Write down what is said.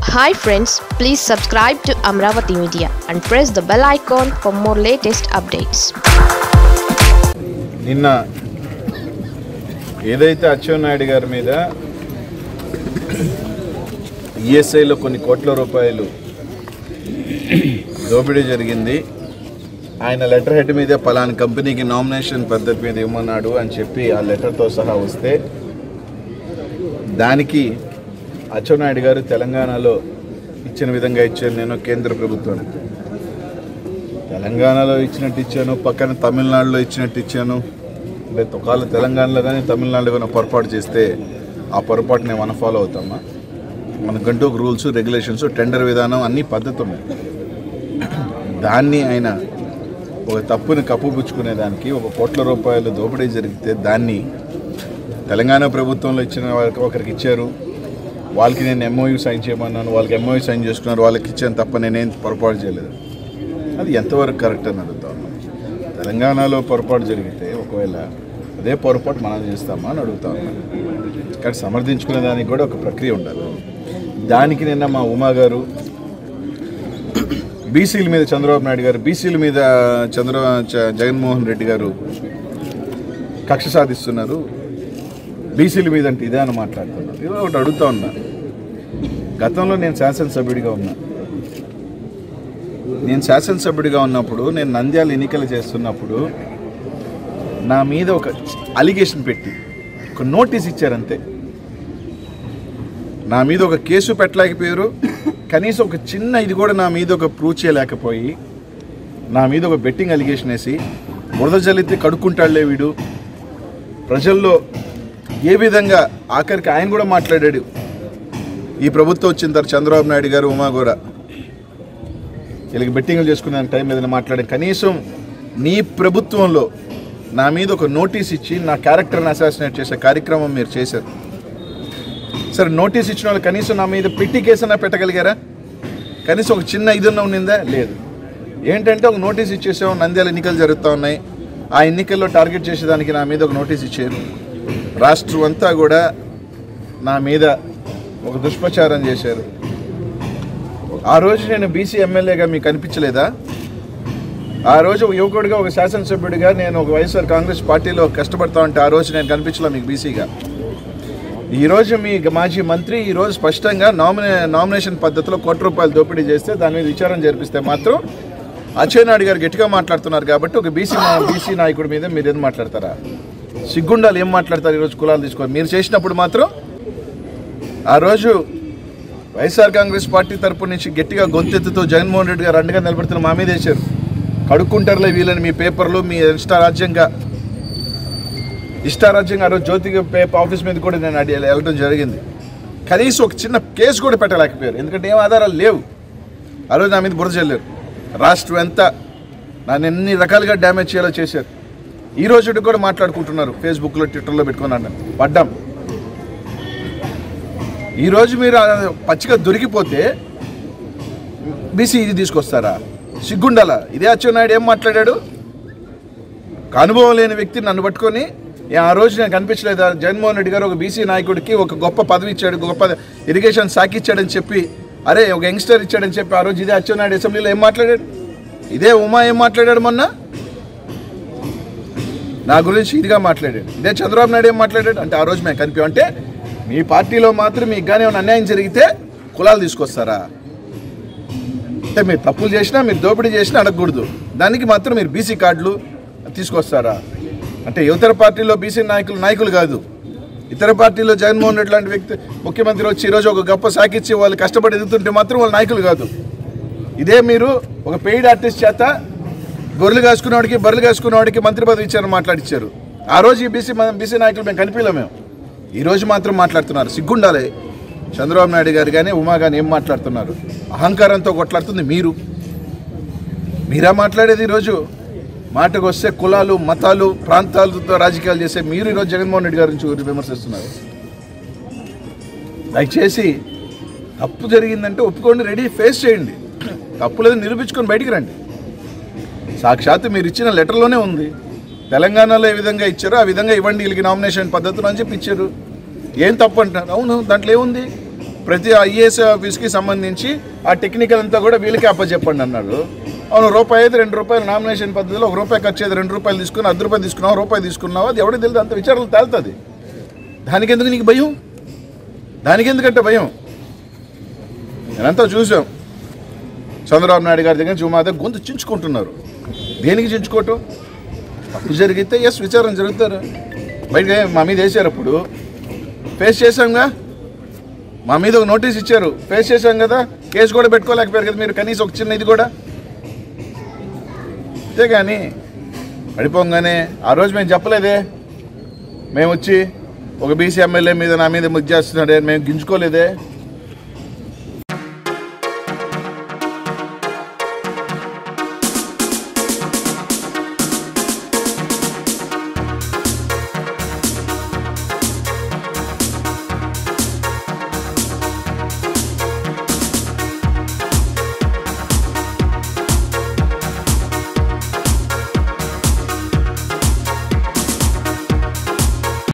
hi friends please subscribe to Amaravati media and press the bell icon for more latest updates నిన్న ఏదైతే అచ్చెన్నాయుడు గారి మీద ఈఎస్ఐలో కొన్ని కోట్ల రూపాయలు దోపిడీ జరిగింది ఆయన లెటర్ హెడ్ మీద పలానా కంపెనీకి నామినేషన్ పద్ధతి మీద ఇవ్వమన్నాడు అని చెప్పి ఆ లెటర్తో సహా వస్తే దానికి అచ్చెన్నాయుడు గారు తెలంగాణలో ఇచ్చిన విధంగా ఇచ్చాను నేను కేంద్ర ప్రభుత్వానికి తెలంగాణలో ఇచ్చినట్టు ఇచ్చాను పక్కన తమిళనాడులో ఇచ్చినట్టు ఇచ్చాను అంటే ఒకవేళ తెలంగాణలో కానీ తమిళనాడులో కానీ పొరపాటు చేస్తే ఆ పొరపాటుని మనం ఫాలో అవుతామా మనకంటూ ఒక రూల్స్ రెగ్యులేషన్స్ టెండర్ విధానం అన్ని పద్ధతి ఉన్నాయి దాన్ని ఆయన ఒక తప్పుని కప్పుపుచ్చుకునే దానికి ఒక కోట్ల రూపాయలు దోపిడీ జరిగితే దాన్ని తెలంగాణ ప్రభుత్వంలో ఇచ్చిన వాళ్ళకి ఒకరికి ఇచ్చారు వాళ్ళకి నేను ఎంఓయూ సైన్ చేయమన్నాను వాళ్ళకి ఎంఓయూ సైన్ చేసుకున్నారు వాళ్ళకి ఇచ్చాను తప్ప నేనేం పొరపాటు చేయలేదు అది ఎంతవరకు కరెక్ట్ అని అడుగుతా ఉన్నాం తెలంగాణలో పొరపాటు జరిగితే ఒకవేళ అదే పొరపాటు మనం చేస్తామా అని అడుగుతా ఉన్నాం కానీ సమర్థించుకునే దానికి కూడా ఒక ప్రక్రియ ఉండాలి దానికి నిన్న మా ఉమా గారు బీసీల మీద చంద్రబాబు నాయుడు గారు బీసీల మీద చంద్ర చ- జగన్మోహన్ రెడ్డి గారు కక్ష సాధిస్తున్నారు బీసీల మీద అంటే ఇదే అని మాట్లాడుతున్నారు ఇది ఒకటి అడుగుతా ఉన్నా గతంలో నేను శాసనసభ్యుడిగా ఉన్నా నేను శాసనసభ్యుడిగా ఉన్నప్పుడు నేను నంద్యాల ఎన్నికలు చేస్తున్నప్పుడు నా మీద ఒక అలిగేషన్ పెట్టి ఒక నోటీస్ ఇచ్చారంతే నా మీద ఒక కేసు పెట్టలేకపోయారు కనీసం ఒక చిన్న ఇది కూడా నా మీద ఒక ప్రూవ్ చేయలేకపోయి నా మీద ఒక బెట్టింగ్ అలిగేషన్ వేసి బురద జల్లితే కడుక్కుంటాడులే వీడు ప్రజల్లో ఏ విధంగా ఆఖరికి ఆయన కూడా మాట్లాడాడు ఈ ప్రభుత్వం వచ్చిన తర్వాత చంద్రబాబు నాయుడు గారు ఉమా కూడా వీళ్ళకి బెట్టింగ్లు చేసుకునే టైం ఏదైనా మాట్లాడే కనీసం నీ ప్రభుత్వంలో నా మీద ఒక నోటీస్ ఇచ్చి నా క్యారెక్టర్ని అసాసినేట్ చేసే కార్యక్రమం మీరు చేశారు సరే నోటీస్ ఇచ్చిన వాళ్ళు కనీసం నా మీద పెట్టి కేసన్నా పెట్టగలిగారా కనీసం ఒక చిన్న ఇదన్నా ఉండిందా లేదు ఏంటంటే ఒక నోటీస్ ఇచ్చేసాం నంద్యాల ఎన్నికలు జరుగుతూ ఉన్నాయి ఆ ఎన్నికల్లో టార్గెట్ చేసేదానికి నా మీద ఒక నోటీస్ ఇచ్చారు రాష్ట్రం అంతా కూడా నా మీద ఒక దుష్ప్రచారం చేశారు ఆ రోజు నేను బీసీ ఎమ్మెల్యేగా మీకు కనిపించలేదా ఆ రోజు ఒక యువకుడిగా ఒక శాసనసభ్యుడిగా నేను ఒక వైఎస్ఆర్ కాంగ్రెస్ పార్టీలో కష్టపడతా ఉంటే ఆ రోజు నేను కనిపించలే మీకు బీసీగా ఈరోజు మీ మాజీ మంత్రి ఈరోజు స్పష్టంగా నామినే నామినేషన్ పద్ధతిలో కోటి రూపాయలు దోపిడీ చేస్తే దాని మీద విచారణ జరిపిస్తే మాత్రం అచ్చెన్నాయుడు గారు గట్టిగా మాట్లాడుతున్నారు కాబట్టి ఒక బీసీ బీసీ నాయకుడి మీద మీరు ఏం మాట్లాడతారా సిగ్గుండాలు ఏం మాట్లాడతారు ఈరోజు కులాలు తీసుకొని మీరు చేసినప్పుడు మాత్రం ఆ రోజు వైఎస్ఆర్ కాంగ్రెస్ పార్టీ తరపు నుంచి గట్టిగా గొంతెత్తుతో జగన్మోహన్ రెడ్డి గారు అండగా నిలబడుతున్న మా మీద వేశారు కడుక్కుంటారులే వీళ్ళని మీ పేపర్లు మీ ఇష్టారాజ్యంగా ఇష్టారాజ్యంగా ఆ రోజు జ్యోతిక పేపర్ ఆఫీస్ మీద కూడా నేను అడి వెళ్ళడం జరిగింది కనీసం ఒక చిన్న కేసు కూడా పెట్టలేకపోయారు ఎందుకంటే ఏం ఆధారాలు లేవు ఆ రోజు నా మీద బురద చెల్లారు రాష్ట్రం ఎంత నన్ను ఎన్ని రకాలుగా డ్యామేజ్ చేయాలో చేశారు ఈ రోజు కూడా మాట్లాడుకుంటున్నారు ఫేస్బుక్లో ట్విట్టర్లో పెట్టుకున్నాను పడ్డాం ఈరోజు మీరు ఆ పచ్చిగా దొరికిపోతే బీసీ ఇది తీసుకొస్తారా సిగ్గుండాల ఇదే అచ్చెన్నాయుడు ఏం మాట్లాడాడు ఒక అనుభవం లేని వ్యక్తి నన్ను పట్టుకొని "ఏ, ఆ రోజు నేను కనిపించలేదా జగన్మోహన్ రెడ్డి గారు ఒక బీసీ నాయకుడికి ఒక గొప్ప పదవి ఇచ్చాడు గొప్ప ఇరిగేషన్ శాఖ ఇచ్చాడని చెప్పి అరే ఒక యంగ్స్టర్ ఇచ్చాడని చెప్పి ఆ రోజు ఇదే అచ్చెన్నాయుడు అసెంబ్లీలో ఏం మాట్లాడాడు ఇదే ఉమా ఏం మాట్లాడాడు మొన్న నా గురించి ఇదిగా మాట్లాడాడు ఇదే చంద్రబాబు నాయుడు ఏం మాట్లాడాడు అంటే ఆ రోజు మేము కనిపించాం అంటే మీ పార్టీలో మాత్రం మీకు కానీ ఏమైనా అన్యాయం జరిగితే కులాలు తీసుకొస్తారా అంటే మీరు తప్పులు చేసినా మీరు దోపిడీ చేసినా అడగకూడదు దానికి మాత్రం మీరు బీసీ కార్డులు తీసుకొస్తారా అంటే ఇతర పార్టీలో బీసీ నాయకులు నాయకులు కాదు ఇతర పార్టీలో జగన్మోహన్ రెడ్డి లాంటి వ్యక్తి ముఖ్యమంత్రి వచ్చి ఈరోజు ఒక గొప్ప సాకిచ్చి వాళ్ళు కష్టపడి ఎదుగుతుంటే మాత్రం వాళ్ళు నాయకులు కాదు ఇదే మీరు ఒక పెయిడ్ ఆర్టిస్ట్ చేత గొర్రెలు కాసుకున్నవాడికి బర్రెలు కాసుకున్నవాడికి మంత్రి పదవి ఇచ్చారని మాట్లాడిచ్చారు ఆ రోజు ఈ బీసీ బీసీ నాయకులు మేము కనిపించలేము మేము ఈ రోజు మాత్రం మాట్లాడుతున్నారు సిగ్గుండాలి చంద్రబాబు నాయుడు గారు కానీ ఉమా కానీ ఏం మాట్లాడుతున్నారు అహంకారంతో కొట్లాడుతుంది మీరు మీరా మాట్లాడేది ఈరోజు మాటకు వస్తే కులాలు మతాలు ప్రాంతాలతో రాజకీయాలు చేసే మీరు ఈరోజు జగన్మోహన్ రెడ్డి గారి గురించి విమర్శిస్తున్నారు దయచేసి తప్పు జరిగిందంటే ఒప్పుకోండి రెడీ ఫేస్ చేయండి తప్పు లేదని నిరూపించుకొని బయటికి రండి సాక్షాత్తు మీరు ఇచ్చిన లెటర్లోనే ఉంది తెలంగాణలో ఏ విధంగా ఇచ్చారో ఆ విధంగా ఇవ్వండి వీళ్ళకి నామినేషన్ పద్ధతులు అని చెప్పి ఇచ్చారు ఏం తప్పు అంటున్నారు అవును దాంట్లో ఏముంది ప్రతి ఐఏఎస్ ఆఫీస్కి సంబంధించి ఆ టెక్నికల్ అంతా కూడా వీళ్ళకి అప్పచెప్పండి అన్నాడు అవును రూపాయి అయితే రెండు రూపాయలు నామినేషన్ పద్ధతిలో ఒక రూపాయి ఖర్చు అయితే రెండు రూపాయలు తీసుకుని అర్ధ రూపాయలు తీసుకున్నావు రూపాయి తీసుకున్నావు అది ఎవరికి తెలియదు అంత విచారణ తేలుతుంది దానికి ఎందుకు నీకు భయం దానికి ఎందుకంటే భయం నేనంతా చూసాం చంద్రబాబు నాయుడు గారి దగ్గర నుంచి మా దగ్గర గొంతు చించుకుంటున్నారు దేనికి చించుకోవటం తప్పు జరిగితే ఎస్ విచారణ జరుగుతారు బయటకు మా మీద వేసారు అప్పుడు ఫేస్ చేశాంగా మా మీద ఒక నోటీస్ ఇచ్చారు ఫేస్ చేశాం కదా కేసు కూడా పెట్టుకోలేకపోయారు కదా మీరు కనీసం ఒక చిన్న ఇది కూడా అంతేగాని పడిపోగానే ఆ రోజు మేము చెప్పలేదే మేము వచ్చి ఒక బీసీ ఎమ్మెల్యే మీద నా మీద ముద్ద చేస్తున్నాడే మేము గింజుకోలేదే